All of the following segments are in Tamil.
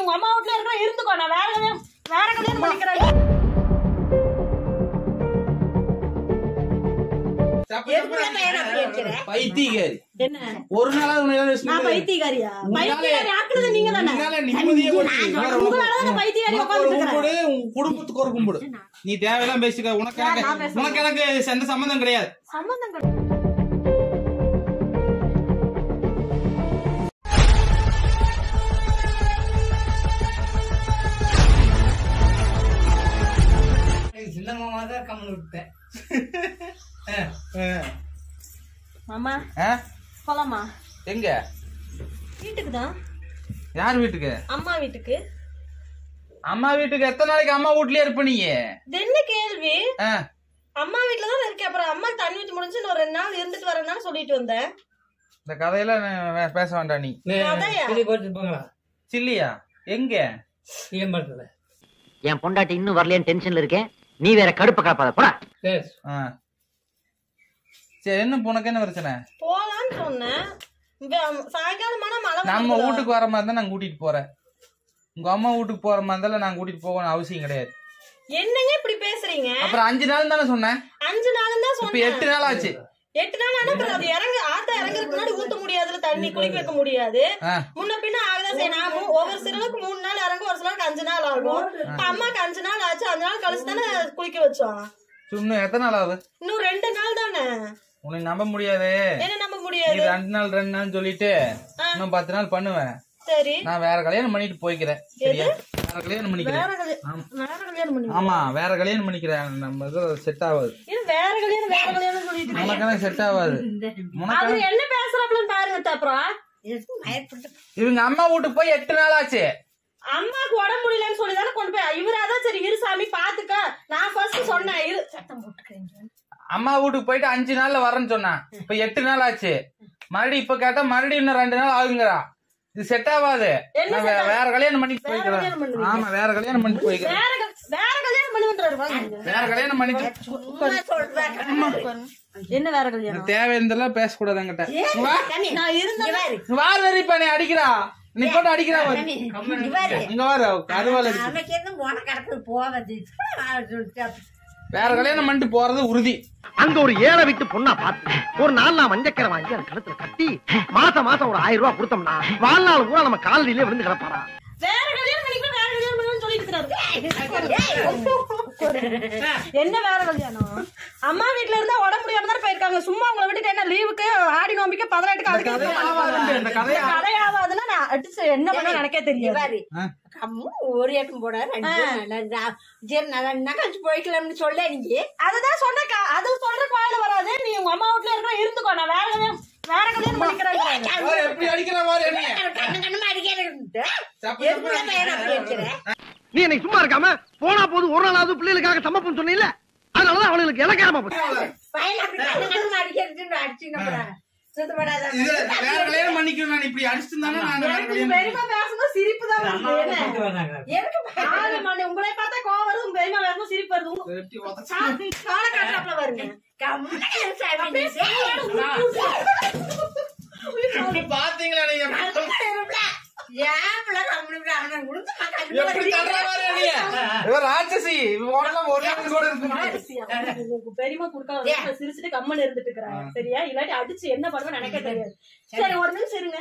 உங்க அம்மா வீட்டுல இருக்கிற இருந்துக்கோ நான் வேற கல்யாணம் வேற கல்யாணம் பண்ணிக்கிறேன் பைத்தியக்காரி என்ன ஒரு நாளாவது உன்னை ஏதாவது நான் வச்சுட்டு பைத்தியக்காரியா உன்னால- பைத்தியக்காரி ஆக்குறது நீங்க தானே உன்னால நிம்மதியே போச்சு. வேற உனக்கு- உங்களால தான் பைத்தியக்காரி உனக்கு ஒரு உட்கார்ந்துட்டு கும்பிடு உன் குடும்பத்துக்கு ஒரு கும்பிடு நீ தேவையெல்லாம் பேசிக்க உனக்கு நான் எனக்கு பேசுறேன். உனக்கு எனக்கு எந்த சம்பந்தம் கிடையாது சம்பந்தம் கிடையாது. சின்ன மாமா தான் கம்மன் விட்டேன் மாமா ஆ? போலாமா எங்க வீட்டுக்கு தான் யார் வீட்டுக்கு அம்மா வீட்டுக்கு அம்மா வீட்டுக்கு எத்தனை நாளைக்கு அம்மா வீட்லயே இருப்ப நீ இது என்ன கேள்வி ஆ, அம்மா வீட்டுல தான் இருக்கேன் அப்புறம் அம்மா தண்ணி ஊத்தி முடிஞ்சு இன்னும் ஒரு ரெண்டு நாள் இருந்துட்டு வரேன்னு சொல்லிட்டு வந்தேன் இந்த கதையில நான் பேச வேண்டாம் நீ அதையா? கிளி போட்டு போங்களா சில்லியா எங்க ஏம்பரத்துல என் பொண்டாட்டி இன்னும் வரலையேன்னு டென்ஷன்ல இருக்கேன் நீ வேற கடுப்ப கலப்பாத போடா சரி ஆ. சரி என்ன உனக்கு என்ன பிரச்சனை போலான்னு சொன்னேன் இங்க சாயங்காலமான மழை நம்ம வருதுடா. வீட்டுக்கு வர மாதிரி இருந்தா நான் கூட்டிட்டு போறேன் உங்க அம்மா வீட்டுக்கு போற மாதிரி இருந்தாலும் நான் கூட்டிட்டு போகணும் அவசியம் கிடையாது என்னங்க இப்படி பேசுறீங்க அப்புறம் அஞ்சு நாள் தானே சொன்னேன் அஞ்சு நாள் தான் இப்ப சொன்னேன் எட்டு நாள் ஆச்சு எட்டு நாள் அனுப்புறது அது இறங்க ஆத்தா இறங்குறதுக்கு முன்னாடி ஊத்த முடியாதுல தண்ணி குளிக்க வைக்க முடியாது ஆ. முன்ன பின்ன ஆகுதான் சரி நான் மூ- ஒவ்வொரு சிலருக்கு மூணு நாள் இறங்கும் ஒரு சிலருக்கு அஞ்சு நாள் ஆகும் இப்ப அம்மாக்கு அஞ்சு நாள் ஆச்சு அஞ்சு நாள் கழிச்சு தானே குளிக்க வச்சோம் இன்னும் எத்தனை நாள் ஆகுது இன்னும் ரெண்டு நாள் தானே உன்னை நம்ப முடியாது என்ன நம்ப நீ முடியாது ரெண்டு நாள் ரெண்டு நாள் சொல்லிட்டு இன்னும் பத்து நாள் பண்ணுவேன் சரி நான் வேற கல்யாணம் பண்ணிட்டு போய்க்கிறேன் சரியா வேற கல்யாணம் பண்ணிக்கிறேன் வேற கல்யாணம் வேற கல்யாணம் பண்ணி ஆமா வேற கல்யாணம் பண்ணிக்கிறேன் நம்ம இது செட் ஆகாது இது வேற கல்யாணம் வேற கல்யாணம் சொல்லிட்டு இருக்கீங்க. உனக்கான செட் ஆகாது உனக்கு அவரு என்ன பேசுறாப்லன்னு பாருங்க அத்தை அப்புறம் இவங்க அம்மா வீட்டுக்கு போய் எட்டு நாள் ஆச்சு அம்மாக்கு உடம்பு முடியலன்னு சொல்லி தானே கொண்டு போய் இவராதான் சரி இரு சாமி பாத்துக்க நான் ஃபர்ஸ்ட் சொன்னேன் இரு சத்தம் போட்டுக்கிறேன் அம்மா வீட்டுக்கு போயிட்டு அஞ்சு நாள்ல வரேன்னு சொன்னான் இப்ப எட்டு நாள் ஆச்சு மறுபடியும் இப்ப கேட்டா மறுபடியும் இன்னும் ரெண்டு நாள் ஆகுங்கிறா இது செட் ஆகாது என்ன நான் வே- வேற கல்யாணம் பண்ணிட்டு வேற கல்யாணம் போய்க்கிறேன் பண்ணுவீங்க? ஆமா வேற கல்யாணம் பண்ணிட்டு போய்க்கிறேன் வேற க- வேற கல்யாணம் பண்ணுன்றாரு வாங்க இங்க. வேற கல்யாணம் பண்ணிட்டு என்ன வேற கல்யாணம் தேவையானதெல்லாம் பேசக்கூடாது என்கிட்ட வா. நான் இருந்தேன் வா வெறிப்பா நீ அடிக்கிறா நீ போட்டு அடிக்கிறா பாரு. இங்க வாரு கருவால வேற கல்யாணம் பண்ணிட்டு போறது உறுதி அங்க ஒரு ஏழை விட்டு பொண்ணா பார்த்து ஒரு நாள் நான் மஞ்சக்கரை வாங்கி அது கழுத்துல கட்டி மாசம் மாசம் ஒரு ஆயிரம் ரூபாய் கொடுத்தோம்னா வாழ்நாள் பூரா நம்ம காலடியிலே விழுந்து கிடப்பாரா வேற கல்யாணம் பண்ணிக்கலாம் வேற கல்யாணம் பண்ணுவேன்னு சொல்லிட்டு இருக்காரு என்ன வேற கல்யாணம் அம்மா வீட்ல இருந்தா உடம்பு முடியாம தான் போயிருக்காங்க சும்மா உங்களை விட்டுட்டு என்ன லீவுக்கு ஆடி நோம்பிக்கு பதினெட்டுக்கு அதுக்கு கதையே இதுக்கு ஆவாதுன்ட்டு, இந்த கதையே இந்த கதை ஆகாதுன்னா நான் அடிச்சு என்ன பண்ண எனக்கே தெரியாது ஒரு ஏக்கம் போட ரெண்டு நல்லா சரி நல்லா நகர்ச்சி போய்க்கலாம்னு சொல்ல நீங்க அதுதான் சொன்ன க- அது சொல்ற கோயில வராது நீ உங்க அம்மா வீட்ல இருக்கிற இருந்துக்கோ நான் வேற கல்யாணம் வேற கல்யாணம் பண்ணிக்கிறேன் பாரு, எப்படி அடிக்கிறா பாரு என்னைய. கண்ணு கண்ணு அடிக்கிறேன் சப்பு எதுக்குள்ள பையன் அப்படி அடிக்கிறேன் நீ இன்னைக்கு சும்மா இருக்காம போனா போது ஒரு நாளாவது பிள்ளைகளுக்காக சமப்பம் சொன்னீல அதனாலதான் அவளுக்கு இலக்காரமா போச்சு பையன் அப்படி கண்ணு கண்ணு அடிக்கிறது அடிச்சுன்னு சுத்தப்படாத இது வேற கல்யாணம் பண்ணிக்கணும் நான் இப்படி அடிச்சுட்டு தானே நான் வேற எனக்கு கல்யாணம் பெரியமா பேசும்போது சிரிப்பு தான் வருது. என்ன? கூட்டு வந்தாங்க எனக்கு ஆளு மண்டை, உங்களை பார்த்தா கோவம் வருது உங்க பெரியமா பேசும்போது சிரிப்பு வருது உங்க- வெட்டி உதச்சு. சா- காலை காட்டுறாப்புல வருங்க கம்முன்னு சாமி நீ இப்படி பாத்தீங்களா நீங்க ஏன் பிள்ளை கம்முன்னு அவனை கொடுத்து எப்படி தள்ளுறா பாரு என்னைய. இவ ராட்சசி இவ உடம்புல ஒரு நாள் கூட இருக்க முடியாது. உங்க பெரியமா குடுக்காத சிரிச்சுட்டு கம்மன் இருந்துட்டு இருக்கிறாங்க சரியா இல்லாட்டி அடிச்சு என்ன பண்ணுவேன்னு எனக்கே தெரியாது சரி ஒரு நிமிஷம் இருங்க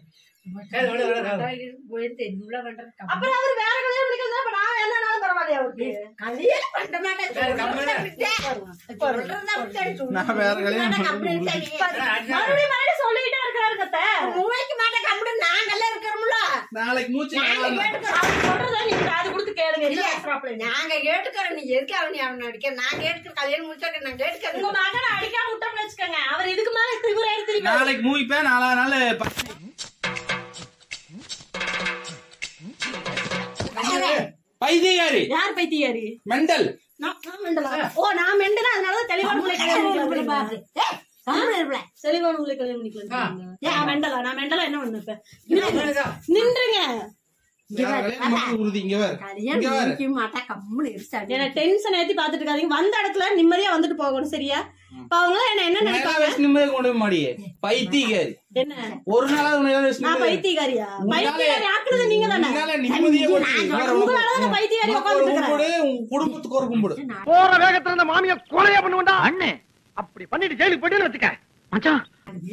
போயிட்டு இவ்வளோ பண்றது கம்மு. அப்புறம் அவர் வேற கல்யாணம் பண்ணிக்கிறதா அப்ப நான் என்னன்னாலும் பரவாயில்லையா அவருக்கு கல்யாணம் பண்ண மாட்டேன் சொல்றதை விட்டேன். சொல்றதை விட்டேன். நான் வேற கல்யாணம் சும்மா பண்றது கம்முன்னு உறுதி. சரி. மறுபடியும் மறுபடியும் சொல்லிட்டே இருக்காரு கத்த மூளைக்கு மாட்டேன் கம்முன்னு நாங்கெல்லாம் இருக்கிறோம்ல நாளைக்கு மூச்சு நாங்க வாங்கலாம். கேட்டுக்கிறோம். அவர் சொல்றத நீங்க காது கொடுத்து கேளுங்க என்ன இல்ல. பேசுறாப்புல நீ? நாங்க கேட்டுக்கிறோம் நீ எதுக்கு அவனை அவனை அடிக்க நான் கேட்டுக்கிற கல்யாணம் முடிச்சாக்க நான் உங்க கேட்டுக்கிறேன் மகனை அடிக்காம விட்டோம்னு வச்சுக்கோங்க அவர் இதுக்கு மேல இவரே எடுத்து நாளைக்கு மூவிப்பேன் நாலா நாள் ப- பைத்தியக்காரி யார் பைத்தியாரி மெண்டல் நான் நான் மெண்டலா ஓ நான் மெண்டலா அதனால தெளிவான உங்களை கல்யாணம் பண்ணிக்கலாம் தெளிவான உங்களை கல்யாணம் பண்ணிக்கலாம் நான் மெண்டலா நான் மெண்டலா என்ன பண்ண இப்ப நின்றுங்க வேற கல்யாணம் பண்றது உறுதி இங்க வேற இங்க வேற கல்யாணம் மாட்டா கம்முன்னு இருச்சாடி என்ன டென்ஷன் ஏத்தி பாத்துட்டு இருக்காதீங்க வந்த இடத்துல நிம்மதியா வந்துட்டு போகணும் சரியா இப்ப அவங்க என்ன என்ன நினைப்பாங்க நிம்மதியை கொண்டு போய் மாடியே பைத்தியக்காரி என்ன ஒரு நாளாவது உன்னை ஏதாவது நான் நிம்மதி- பைத்தியக்காரியா உன்னால- பைத்தியக்காரி ஆக்குறது நீங்க தானே உன்னால நிம்மதியே உங்களாலதான் பைத்தியாரி உனக்கு ஒரு உட்கார்ந்துட்டு கும்பிடு உங்க குடும்பத்துக்கு ஒரு கும்பிடு போற வேகத்துல இந்த மாமியா கொலையா பண்ணுவேன்டா அண்ணே அப்படி பண்ணிட்டு ஜெயிலுக்கு போயிட்டு வச்சுக்க மச்சான்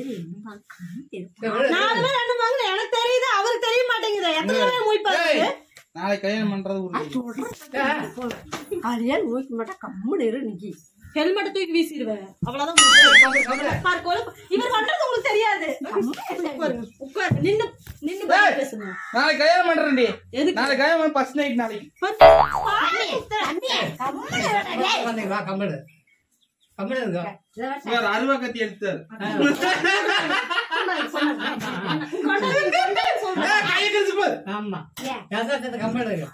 நாலு பேர் ரெண்டு வாங்க எனக்கு தெரியுது அவருக்கு தெரிய மாட்டேங்குது எத்தனை பேர் மூய்ப்பாரு ஏய், நாளைக்கு கல்யாணம் பண்றது உறுதி. கல்யாணம் நோய்க்க மாட்டா கம்முன்னு இரு நிக்கி ஹெல்மெட் தூக்கி வீசிடுவேன் அவ்வளவுதான் பாரு, கொலை- இவர் பண்றது உங்களுக்கு தெரியாது உட்காருங்க, உட்காருங்க. நின்னு நின்னு பதில் ஏய். பேசுங்க நாளைக்கு கல்யாணம் பண்றேன்டி எதுக்கு? நாளைக்கு கல்யாணம் பண்ண ஃபர்ஸ்ட் நைட் நாளைக்கு வா கம்பெனி கம்பெனி இருக்கா இவர் அருவா கத்தி எடுத்தாரு கையை கடிச்சு பாரு ஆமா யதார்த்தத்தை கம்பெனி இருக்கு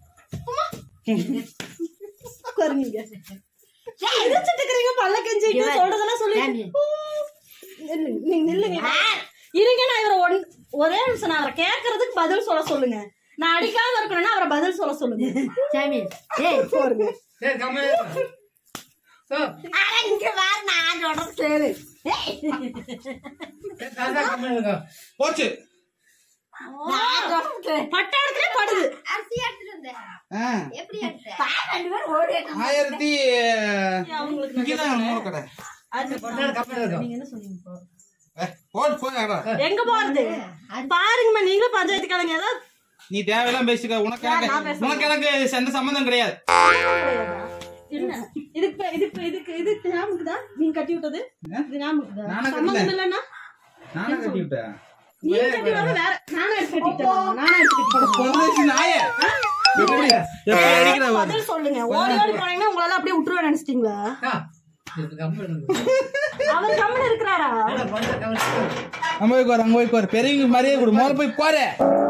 உட்காருங்க இங்க. ஏன் இடிச்சிட்டு இருக்கிறீங்க, பல்ல கெஞ்சிட்டு, சொல்றதெல்லாம் சொல்லிட்டு. நில்லுங்க, நீங்க நில்லுங்க. இருங்க நான் இவரை ஒன்- ஒரே நிமிஷம் நான் அவரை கேட்கறதுக்கு பதில் சொல்ல சொல்லுங்க நான் அடிக்காம இருக்கணும்னா அவரை பதில் சொல்ல சொல்லுங்க சாமி ஏய் பாருங்க சரி கம்பெனி ஓ ஆனா இங்க வேற நான் சொல்றது கேளு ஏய், தாத்தா கம்பெனி இருக்கா போச்சு நான் சொல்றது கேளு. பட்டாளத்திலே படுது அரிசி எடுத்துட்டு வந்தேன் ஆ, எப்படி எடுத்த பா, ரெண்டு பேரும் ஓடி எடுத்து ஆயிரத்தி அவங்களுக்கு நான் இங்கதான் மூணு கடை அது கம்பெனி இருக்கா நீங்க என்ன சொன்னீங்க இப்போ? ஏ, போடு போய் அடா. எங்க போறது பாருங்கம்மா நீங்களும் பஞ்சாயத்து கலைஞர் ஏதாவது நீ தேவையெல்லாம் பேசிக்க உனக்கு யார் நான் எனக்கு பேசுறேன்? உனக்கு எனக்கு எந்த சம்பந்தம் கிடையாது என்ன இதுக்கு இதுக்கு இதுக்கு இதுக்கு ஞாபகம்தா நீங்க கட்டி விட்டது இது ஞாபகம்தா நானா கட்டல. சம்மந்தம் இல்லைன்னா நானே கட்டி விட்டேன் நீங்க கட்டி வர வேற நானா எடுத்து கட்டிட்டேன் நானா எடுத்து கட்டிட்டேன் பொறுமைச்சு நாயே எப்படி எப்படி அடிக்கிற பாரு. பதில் சொல்லுங்க ஓடி ஓடி போனீங்கன்னா உங்களால அப்படியே விட்டுருவேன் நினைச்சிட்டீங்களா இது கம்பெனி இருக்கு அவர் கம்மன் இருக்கிறாரா என்ன பண்ண கம்பெனி அங்க போய் உட்காரு, அங்க போய் உட்காரு. பெரியவங்களுக்கு மரியாதை கொடு முதல்ல போய் பாரு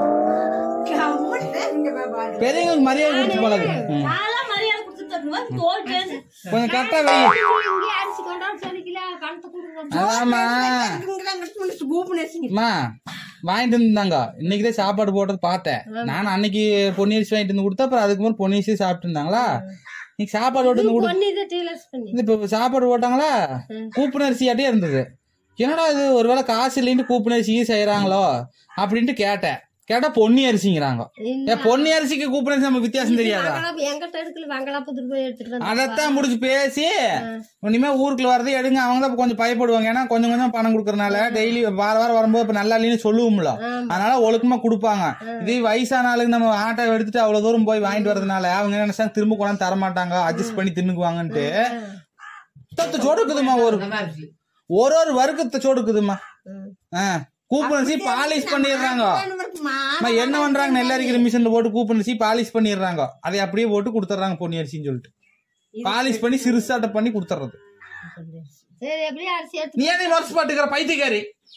பெரியவங்களுக்கு மரியாதை கொடுத்து பழகு ம். நான்லாம் மரியாதை கொடுத்துட்டு தோல் பேசு கொஞ்சம் கரெக்டா வை இங்கே அரிசி கொண்டாந்து சொல்லிக்கலாம் கணத்து கொடுங்க அதாம்மா இங்கெல்லாம் கட்டி முடிச்சு கூப்பிடு அம்மா வாங்கிட்டு இருந்தாங்க இன்னைக்குதான் சாப்பாடு போட்டது பார்த்தேன் நான் அன்னைக்கு பொன்னியரிசி வாங்கிட்டு வந்து கொடுத்தா அப்புறம் அதுக்கு முன்னாடி பொன்னியரிசி சாப்பிட்டு இருந்தாங்களா இன்னைக்கு சாப்பாடு போட்டு வந்து கொடு பண்ணி இதை டீலர்ஸ் பண்ணி இது இப்ப சாப்பாடு போட்டாங்களா கூப்புணரிசியாட்டே இருந்தது என்னடா இது ஒருவேளை காசு இல்லைன்னு கூப்புணரிசியும் செய்யறாங்களோ அப்படின்ட்டு கேட்டேன் கேட்டா பொன்னி அரிசிங்கிறாங்க ஏன் பொன்னி அரிசிக்கு கூப்புணரிசி நமக்கு வித்தியாசம் தெரியாதா வங்களாப்பு எங்கிட்ட எடுக்கல வங்களாப்பத்துக்கு போய் எடுத்துட்டு வந்து அதைத்தான் முடிச்சு பேசி இனிமே ஊருக்குள்ள வரது எடுங்க அவங்க தான் கொஞ்சம் பயப்படுவாங்க ஏன்னா கொஞ்சம் கொஞ்சம் பணம் கொடுக்கறனால டெய்லி வார வாரம் வரும்போது இப்ப நல்லா இல்லைன்னு சொல்லுவோம்ல அதனால ஒழுக்கமா கொடுப்பாங்க இதே வயசான ஆளுங்க நம்ம ஆட்டோ எடுத்துட்டு அவ்வளவு தூரம் போய் வாங்கிட்டு வரதுனால அவங்க என்ன நினைச்சாங்க திரும்ப கொண்டாந்து தர மாட்டாங்க அட்ஜஸ்ட் பண்ணி தின்னுக்குவாங்கன்ட்டு தத்து சொடுக்குதுமா ஒரு நல்லா இருக்கு ஒரு ஒரு வர்க்கத்தை சொடுக்குதுமா கூப்பனரிசி பாலிஷ் பண்ணிடுறாங்க அம்மா, என்ன பண்றாங்க நெல் அரிக்கிற மிஷின்ல போட்டு கூப்பனரிசி பாலிஷ் பண்ணிடுறாங்க அதை அப்படியே போட்டு கொடுத்துட்றாங்க பொன்னி அரிசின்னு சொல்லிட்டு பாலிஷ் பண்ணி சிறுசாட்ட பண்ணி கொடுத்துறது சரி எப்படியே அரிசி எடுத்து நீ ஏன் நோட்ஸ் பாட்டுக்கிற பைத்தியக்காரி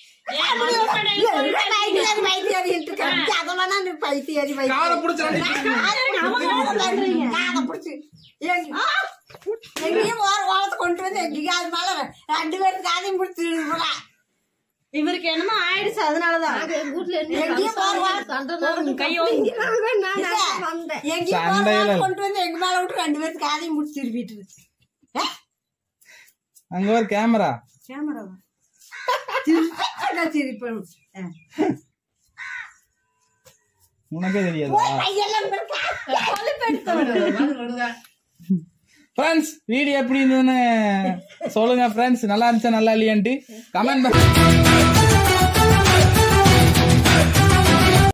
பைத்தியாரி பைத்தியாரி அதெல்லாம் நான் பைத்தியாரி காலை பிடிச்சாடி காதை பிடிச்சி எங்க- எங்கேயும் ஓர ஓரத்தை கொண்டு வந்து எங்கேயும் அது மேல ரெண்டு பேரும் காதையும் பிடிச்சி இவருக்கு என்னமோ ஆயிடுச்சு அதனாலதான் எங்கேயும் ஓர ஓரத்தை கையோ எங்கேயும் ஓர சண்டையில- ஓரத்தை கொண்டு வந்து எங்க மேல விட்டு ரெண்டு பேரும் காதையும் பிடிச்சி திருப்பிட்டு அங்க ஒரு கேமரா கேமராவா சிரிப்பேன் உனக்கே தெரியாதா கையெல்லாம் வருதா ஃப்ரெண்ட்ஸ் வீடியோ எப்படி இருந்ததுன்னு சொல்லுங்க ஃப்ரெண்ட்ஸ் நல்லா இருந்துச்சா நல்லா இல்லையான்ட்டு கமெண்ட்